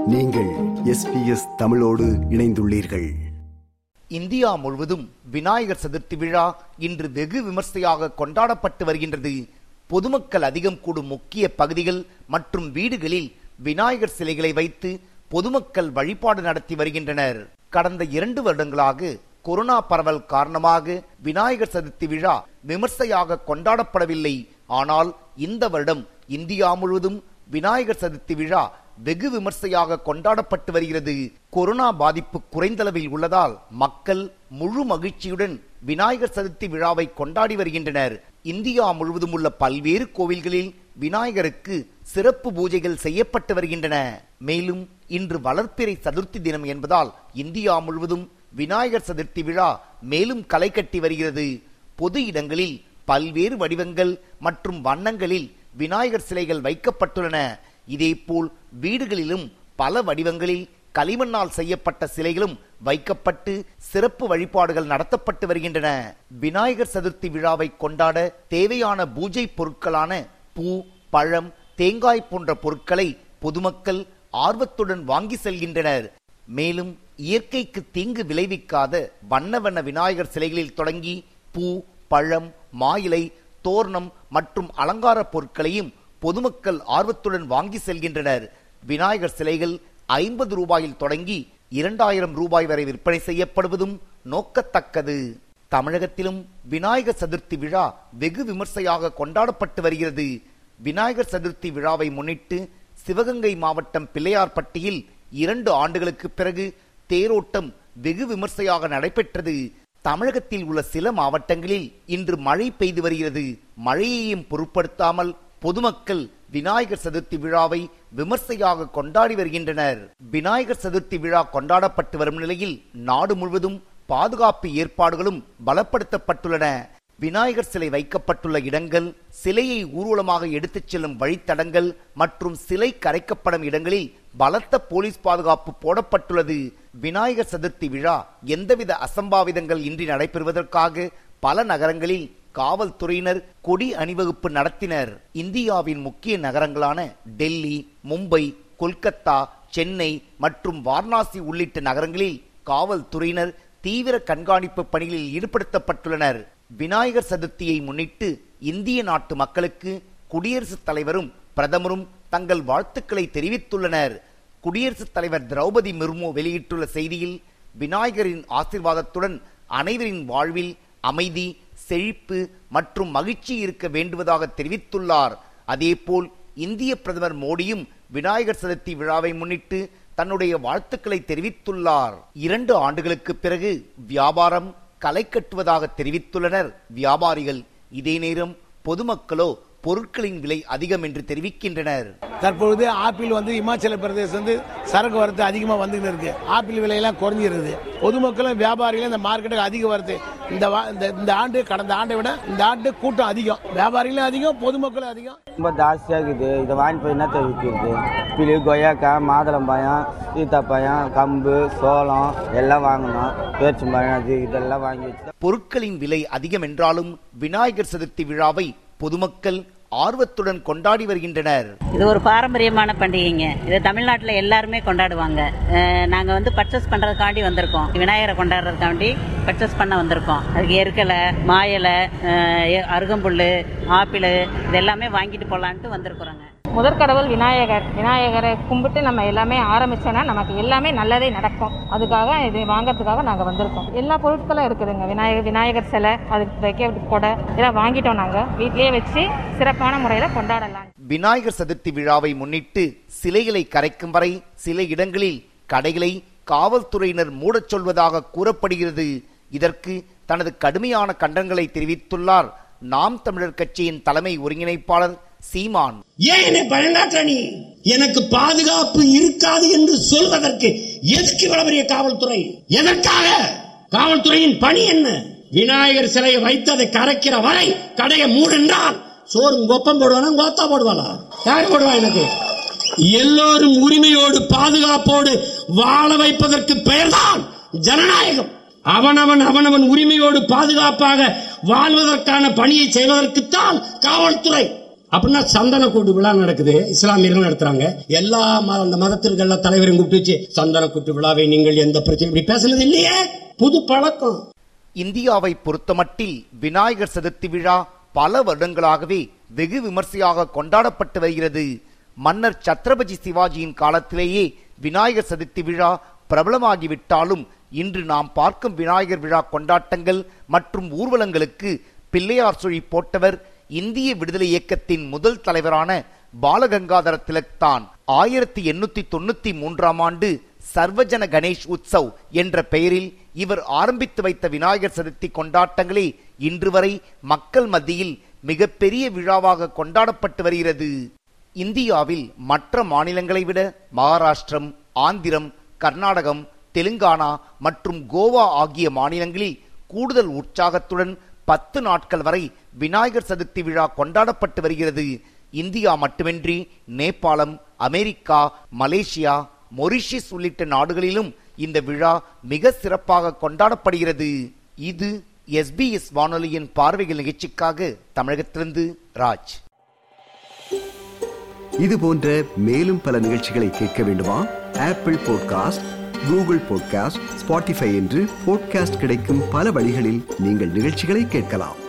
நீங்கள் எஸ்பிஎஸ் தமிழோடு இணைந்துள்ளீர்கள் இந்தியா முழுவதும் விநாயகர் சதுர்த்தி விழா இன்று வெகு விமர்சையாக கொண்டாடப்பட்டு வருகின்றது பொதுமக்கள் அதிகம் கூடும் முக்கிய பகுதிகள் மற்றும் வீடுகளில் விநாயகர் சிலைகளை வைத்து பொதுமக்கள் வழிபாடு நடத்தி வருகின்றனர் கடந்த இரண்டு வருடங்களாக கொரோனா பரவல் காரணமாக விநாயகர் சதுர்த்தி விழா விமர்சையாக கொண்டாடப்படவில்லை ஆனால் இந்த வருடம் இந்தியா முழுவதும் விநாயகர் சதுர்த்தி விழா வெகு விமர்சையாக கொண்டாடப்பட்டு வருகிறது கொரோனா பாதிப்பு குறைந்தளவில் உள்ளதால் மக்கள் முழு மகிழ்ச்சியுடன் விநாயகர் சதுர்த்தி விழாவை கொண்டாடி வருகின்றனர் இந்தியா முழுவதும் உள்ள பல்வேறு கோவில்களில் விநாயகருக்கு சிறப்பு பூஜைகள் செய்யப்பட்டு வருகின்றன மேலும் இன்று வளர்ப்பிறை சதுர்த்தி தினம் என்பதால் இந்தியா முழுவதும் விநாயகர் சதுர்த்தி விழா மேலும் களை கட்டி வருகிறது பொது இடங்களில் பல்வேறு வடிவங்கள் மற்றும் வண்ணங்களில் விநாயகர் சிலைகள் வைக்கப்பட்டுள்ளன இதேபோல் வீடுகளிலும் பல வடிவங்களில் களிமண்ணால் செய்யப்பட்ட சிலைகளும் வைக்கப்பட்டு சிறப்பு வழிபாடுகள் நடத்தப்பட்டு வருகின்றன விநாயகர் சதுர்த்தி விழாவை கொண்டாட தேவையான பூஜை பொருட்களான பூ பழம் தேங்காய் போன்ற பொருட்களை பொதுமக்கள் ஆர்வத்துடன் வாங்கி செல்கின்றனர் மேலும் இயற்கைக்கு தீங்கு விளைவிக்காத வண்ண வண்ண விநாயகர் சிலைகளில் தொடங்கி பூ பழம் மாயிலை தோரணம் மற்றும் அலங்கார பொருட்களையும் பொதுமக்கள் ஆர்வத்துடன் வாங்கி செல்கின்றனர் விநாயகர் சிலைகள் ஐம்பது ரூபாயில் தொடங்கி இரண்டாயிரம் ரூபாய் வரை விற்பனை செய்யப்படுவதும் நோக்கத்தக்கது தமிழகத்திலும் விநாயகர் சதுர்த்தி விழா வெகு விமர்சையாக கொண்டாடப்பட்டு வருகிறது விநாயகர் சதுர்த்தி விழாவை முன்னிட்டு சிவகங்கை மாவட்டம் பிள்ளையார்பட்டியில் இரண்டு ஆண்டுகளுக்கு பிறகு தேரோட்டம் வெகு விமர்சையாக நடைபெற்றது தமிழகத்தில் உள்ள சில மாவட்டங்களில் இன்று மழை பெய்து வருகிறது மழையையும் பொருட்படுத்தாமல் பொதுமக்கள் விநாயகர் சதுர்த்தி விழாவை விமர்சையாக கொண்டாடி வருகின்றனர் விநாயகர் சதுர்த்தி விழா கொண்டாடப்பட்டு வரும் நிலையில் நாடு முழுவதும் பாதுகாப்பு ஏற்பாடுகளும் பலப்படுத்தப்பட்டுள்ளன விநாயகர் சிலை வைக்கப்பட்டுள்ள இடங்கள் சிலையை ஊர்வலமாக எடுத்துச் செல்லும் வழித்தடங்கள் மற்றும் சிலை கரைக்கப்படும் இடங்களில் பலத்த போலீஸ் பாதுகாப்பு போடப்பட்டுள்ளது விநாயகர் சதுர்த்தி விழா எந்தவித அசம்பாவிதங்கள் இன்றி நடைபெறுவதற்காக பல நகரங்களில் காவல்துறையினர் கொடி அணிவகுப்பு நடத்தினர் இந்தியாவின் முக்கிய நகரங்களான டெல்லி மும்பை கொல்கத்தா சென்னை மற்றும் வாரணாசி உள்ளிட்ட நகரங்களில் காவல்துறையினர் தீவிர கண்காணிப்பு பணிகளில் ஈடுபடுத்தப்பட்டுள்ளனர் விநாயகர் சதுர்த்தியை முன்னிட்டு இந்திய நாட்டு மக்களுக்கு குடியரசுத் தலைவரும் பிரதமரும் தங்கள் வாழ்த்துக்களை தெரிவித்துள்ளனர் குடியரசுத் தலைவர் திரௌபதி முர்மு வெளியிட்டுள்ள செய்தியில் விநாயகரின் ஆசிர்வாதத்துடன் அனைவரின் வாழ்வில் அமைதி செழிப்பு மற்றும் மகிழ்ச்சி இருக்க வேண்டுவதாக தெரிவித்துள்ளார் அதேபோல் இந்திய பிரதமர் மோடியும் விநாயகர் சதுர்த்தி விழாவை முன்னிட்டு தன்னுடைய வாழ்த்துக்களை தெரிவித்துள்ளார் இரண்டு ஆண்டுகளுக்கு பிறகு வியாபாரம் களை கட்டுவதாக தெரிவித்துள்ளனர் வியாபாரிகள் இதே நேரம் பொதுமக்களோ பொருட்களின் விலை அதிகம் என்று தெரிவிக்கின்றனர் தற்பொழுது ஆப்பிள் வந்து இமாச்சல பிரதேசம் வந்து சரக்கு வரத்து அதிகமாக வந்துட்டு இருக்கு ஆப்பிள் விலையெல்லாம் குறைஞ்சிருது பொதுமக்களும் வியாபாரிகளும் இந்த மார்க்கெட்டுக்கு அதிக வருது இந்த வா- இந்த இந்த ஆண்டு கடந்த ஆண்டை விட இந்த ஆண்டு கூட்டம் அதிகம் வியாபாரிகளும் அதிகம் பொதுமக்களும் அதிகம் ரொம்ப ஜாஸ்தியாக இருக்குது இதை வாங்கி போய் என்னத்தை விற்கிறது பிளி கொய்யாக்காய் மாதுளம்பழம் சீத்தாப்பழம் கம்பு சோளம் எல்லாம் வாங்கணும் பேரிச்சம்பழம் அது இதெல்லாம் வாங்கி வச்சு பொருட்களின் விலை அதிகம் என்றாலும் விநாயகர் சதுர்த்தி விழாவை பொதுமக்கள் ஆர்வத்துடன் கொண்டாடி வருகின்றனர் இது ஒரு பாரம்பரியமான பண்டிகைங்க இது தமிழ்நாட்டில் எல்லாருமே கொண்டாடுவாங்க அஹ் நாங்க வந்து பர்ச்சேஸ் பண்றதுக்காண்டி வந்திருக்கோம் விநாயகரை கொண்டாடுறதுக்காண்டி பர்ச்சேஸ் பண்ண வந்திருக்கோம் அதுக்கு எருக்கலை மாயலை அஹ் எ- அருகம்புல்லு ஆப்பிள் இது எல்லாமே வாங்கிட்டு போலான்ட்டு வந்திருக்கிறோங்க முதற்கடவுள் விநாயகர் விநாயகரை கும்பிட்டு நம்ம எல்லாமே ஆரம்பிச்சோன்னா நமக்கு எல்லாமே நல்லதே நடக்கும் அதுக்காக இது வாங்கறதுக்காக நாங்க வந்திருக்கோம் எல்லா பொருட்களும் இருக்குதுங்க விநாயகர் விநாயகர் சிலை அதுக்கு வைக்க கொடை இதெல்லாம் வாங்கிட்டோம் நாங்க வீட்லயே வச்சு சிறப்பான முறையில கொண்டாடலாம் விநாயகர் சதுர்த்தி விழாவை முன்னிட்டு சிலைகளை கரைக்கும் வரை சில இடங்களில் கடைகளை காவல்துறையினர் மூடச் சொல்வதாக கூறப்படுகிறது இதற்கு தனது கடுமையான கண்டனங்களை தெரிவித்துள்ளார் நாம் தமிழர் கட்சியின் தலைமை ஒருங்கிணைப்பாளர் சீமான் ஏன் என்னை பயங்காற்ற நீ எனக்கு பாதுகாப்பு இருக்காது என்று சொல்வதற்கு எதுக்கு இவ்வளவு பெரிய காவல்துறை எதற்காக காவல்துறையின் பணி என்ன விநாயகர் சிலையை வைத்து அதை கரைக்கிற வரை கடையை மூடென்றால் சோறு கொப்பம் போடுவானா கோத்தா போடுவாளா யார் போடுவா எனக்கு எல்லோரும் உரிமையோடு பாதுகாப்போடு வாழ வைப்பதற்கு பெயர்தான் ஜனநாயகம் அவனவன் அவனவன் உரிமையோடு பாதுகாப்பாக வாழ்வதற்கான பணியை செய்வதற்குத்தான் காவல்துறை அப்படின்னா சந்தன கூட்டு விழா நடக்குது இஸ்லாமியர்கள் நடத்துறாங்க எல்லா ம- அந்த மதத்திற்கு எல்லா தலைவரையும் கூப்பிட்டு வச்சு சந்தன கூட்டு விழாவை நீங்கள் எந்த பிரச்சனை இப்படி பேசுனது இல்லையே புது பழக்கம் இந்தியாவை பொறுத்தமட்டில் விநாயகர் சதுர்த்தி விழா பல வருடங்களாகவே வெகு விமர்சையாக கொண்டாடப்பட்டு வருகிறது மன்னர் சத்ரபதி சிவாஜியின் காலத்திலேயே விநாயகர் சதுர்த்தி விழா பிரபலமாகிவிட்டாலும் இன்று நாம் பார்க்கும் விநாயகர் விழா கொண்டாட்டங்கள் மற்றும் ஊர்வலங்களுக்கு பிள்ளையார் சுழி போட்டவர் இந்திய விடுதலை இயக்கத்தின் முதல் தலைவரான பாலகங்காதர திலக் தான் ஆயிரத்தி எண்ணூத்தி தொண்ணூத்தி மூன்றாம் ஆண்டு சர்வஜன கணேஷ் உற்சவ் என்ற பெயரில் இவர் ஆரம்பித்து வைத்த விநாயகர் சதுர்த்தி கொண்டாட்டங்களே இன்று வரை மக்கள் மத்தியில் மிகப்பெரிய விழாவாக கொண்டாடப்பட்டு வருகிறது இந்தியாவில் மற்ற மாநிலங்களை விட மகாராஷ்டிரம் ஆந்திரம் கர்நாடகம் தெலுங்கானா மற்றும் கோவா ஆகிய மாநிலங்களில் கூடுதல் உற்சாகத்துடன் பத்து நாட்கள் வரை விநாயகர் சதுர்த்தி விழா கொண்டாடப்பட்டு வருகிறது இந்தியா மட்டுமின்றி நேபாளம் அமெரிக்கா மலேசியா மொரிஷியஸ் உள்ளிட்ட நாடுகளிலும் இந்த விழா மிக சிறப்பாக கொண்டாடப்படுகிறது இது எஸ்பிஎஸ் வானொலியின் பார்வைகள் நிகழ்ச்சிக்காக தமிழகத்திலிருந்து ராஜ் இது போன்ற மேலும் பல நிகழ்ச்சிகளை கேட்க வேண்டுமா Apple podcast Google podcast Spotify என்று பாட்காஸ்ட் கிடைக்கும் பல வழிகளில் நீங்கள் நிகழ்ச்சிகளை கேட்கலாம்